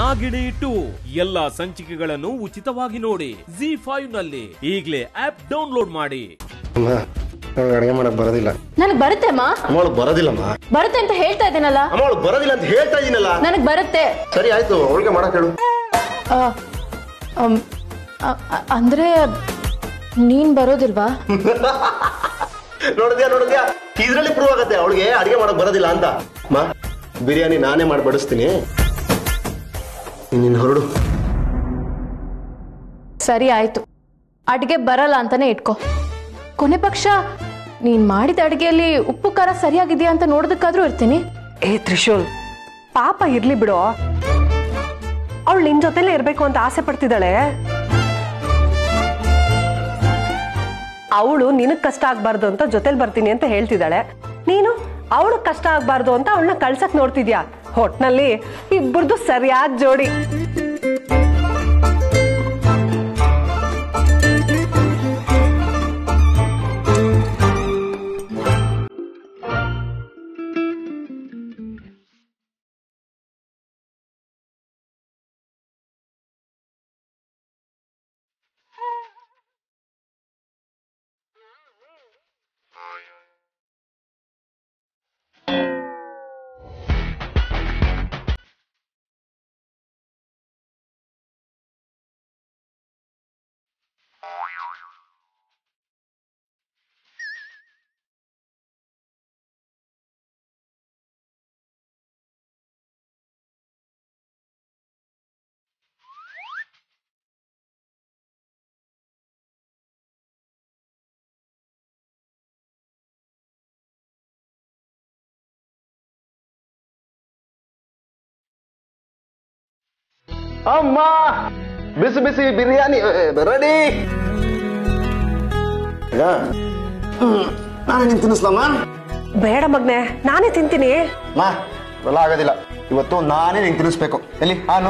Nagini to ಎಲ್ಲಾ ಸಂಚಿಕೆಗಳನ್ನು ಉಚಿತವಾಗಿ ನೋಡಿ ಜಿ ಫೈವ್ ನಲ್ಲಿ ಈಗಲೇ ಆಪ್ ಡೌನ್ಲೋಡ್ ಮಾಡಿ ಅಮ್ಮ ಅವಳು ಅಡುಗೆ ಮಾಡಕ್ ಬರೋದಿಲ್ಲ ನನಗ್ ಬರುತ್ತೆ ಅಮ್ಮ ಅಮ್ಮ ಅವಳು ಬರೋದಿಲ್ಲಮ್ಮ ಬರುತ್ತೆ ಅಂತ ಹೇಳ್ತಾ ಇದ್ದೀನಲ್ಲ ಅಮ್ಮ ಅವಳು ಬರೋದಿಲ್ಲ ಅಂತ ಹೇಳ್ತಾ ಇದೀನಲ್ಲ ನನಗ್ ಬರುತ್ತೆ ಸರಿ ಆಯ್ತು ಅವಳಿಗೆ ಮಾಡಕ್ ಹೇಳು ಆ, ಅಮ್, ಅ- ಅ- ಅಂದ್ರೆ ನೀನ್ ಬರೋದಿಲ್ವಾ ನೋಡಿದ್ಯಾ ನೋಡಿದ್ಯಾ ಇದ್ರಲ್ಲಿ ಪ್ರೂವ್ ಆಗತ್ತೆ ಅವಳಿಗೆ ಅಡಿಗೆ ಮಾಡಕ್ ಬರೋದಿಲ್ಲ ಅಂತ ಅಮ್ಮ ಬಿರಿಯಾನಿ ನಾನೇ ಮಾಡಿ ಬಡಿಸ್ತೀನಿ ನೀನ್ ಹೊರಡು ಸರಿ ಆಯ್ತು ಅಡ್ಗೆ ಬರಲ್ಲ ಅಂತಾನೆ ಇಟ್ಕೋ ಕೊನೆ ಪಕ್ಷ ನೀನ್ ಮಾಡಿದ ಅಡ್ಗೆಯಲ್ಲಿ ಉಪ್ಪು ಖಾರ ಸರಿಯಾಗಿದೆಯಾ ಅಂತ ನೋಡೋದಕ್ಕಾದ್ರೂ ಇರ್ತೀನಿ ಏ ತ್ರಿಶೂಲ್ ಪಾಪ ಇರ್ಲಿ ಬಿಡು ಅವಳು ನಿನ್ ಜೊತೆಲೇ ಇರ್ಬೇಕು ಅಂತ ಆಸೆ ಪಡ್ತಿದ್ದಾಳೆ ಅವಳು ನಿನಗ್ ಕಷ್ಟ ಆಗ್ಬಾರ್ದು ಅಂತ ಜೊತೆಲಿ ಬರ್ತೀನಿ ಅಂತ ಹೇಳ್ತಿದ್ದಾಳೆ ನೀನು ಅವಳು ಕಷ್ಟ ಆಗ್ಬಾರ್ದು ಅಂತ ಅವಳನ್ನ ಕಳ್ಸಕ್ ನೋಡ್ತಿದ್ಯಾ ಹೊಟ್ನಲ್ಲಿ ಇಬ್ಬರದು ಸರಿಯಾದ ಜೋಡಿ ಅಮ್ಮ ಬಿಸಿ ಬಿಸಿ ಬಿರಿಯಾನಿ ರೆಡಿ ನಾನೇ ನಿನ್ ತಿನ್ನಿಸ್ಲಮ್ಮ ಬೇಡ ಮಗ್ನೆ ನಾನೇ ತಿಂತೀನಿ ಮಾ ಎಲ್ಲ ಆಗೋದಿಲ್ಲ ಇವತ್ತು ನಾನೇ ನಿಂಗೆ ತಿನ್ನಿಸ್ಬೇಕು ಎಲ್ಲಿ ಹಾನು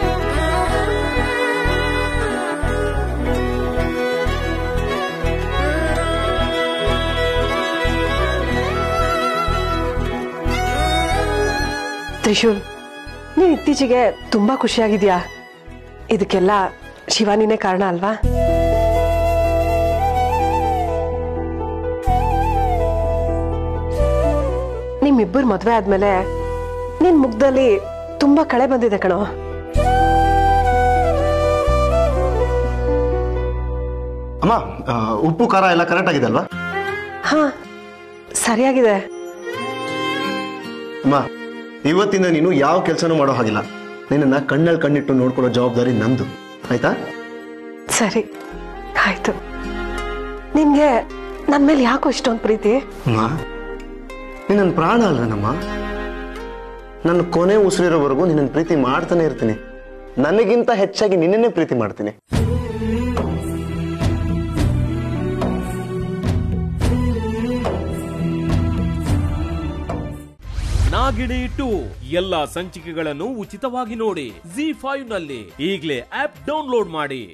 ತ್ರಿಶೂಲ್ ನೀನ್ ಇತ್ತೀಚೆಗೆ ತುಂಬಾ ಖುಷಿಯಾಗಿದ್ಯಾ ಇದಕ್ಕೆಲ್ಲ ಶಿವಾನಿನೇ ಕಾರಣ ಅಲ್ವಾ ನಿಮ್ಮಿಬ್ಬರು ಮದ್ವೆ ಆದ್ಮೇಲೆ ನಿನ್ ಮುಖದಲ್ಲಿ ತುಂಬಾ ಕಳೆ ಬಂದಿದೆ ಕಣೋ ಅಮ್ಮ ಆ, ಉಪ್ಪು ಖಾರ ಎಲ್ಲ ಕರೆಕ್ಟ್ ಆಗಿದೆ ಅಲ್ವಾ ಹಾ ಸರಿಯಾಗಿದೆ ಅಮ್ಮ ಇವತ್ತಿಂದ ನೀನು ಯಾವ ಕೆಲಸನೂ ಮಾಡೋ ಹಾಗಿಲ್ಲ ನಿನ್ನನ್ನ ಕಣ್ಣಲ್ಲಿ ಕಣ್ಣಿಟ್ಟು ನೋಡ್ಕೊಳ್ಳೋ ಜವಾಬ್ದಾರಿ ನಂದು ಆಯ್ತಾ ಸರಿ ಆಯ್ತು ನಿನ್ಗೆ ನನ್ ಮೇಲೆ ಯಾಕೋ ಇಷ್ಟೊಂದು ಪ್ರೀತಿ ಅಮ್ಮ ನೀನ್ ನನ್ನ ಪ್ರಾಣ ಅಲ್ವೇನಮ್ಮ ನನ್ನ ಕೊನೆ ಉಸಿರಿರೋವರೆಗೂ ನಿನ್ನ ಪ್ರೀತಿ ಮಾಡ್ತಾನೆ ಇರ್ತೀನಿ ನನಗಿಂತ ಹೆಚ್ಚಾಗಿ ನಿನ್ನನ್ನೇ ಪ್ರೀತಿ ಮಾಡ್ತೀನಿ ನಾಗಿಣಿ ಟು ಎಲ್ಲಾ ಸಂಚಿಕೆಗಳನ್ನು ಉಚಿತವಾಗಿ ನೋಡಿ ಜಿ ಫೈವ್ ನಲ್ಲಿ ಈಗಲೇ ಆಪ್ ಡೌನ್ಲೋಡ್ ಮಾಡಿ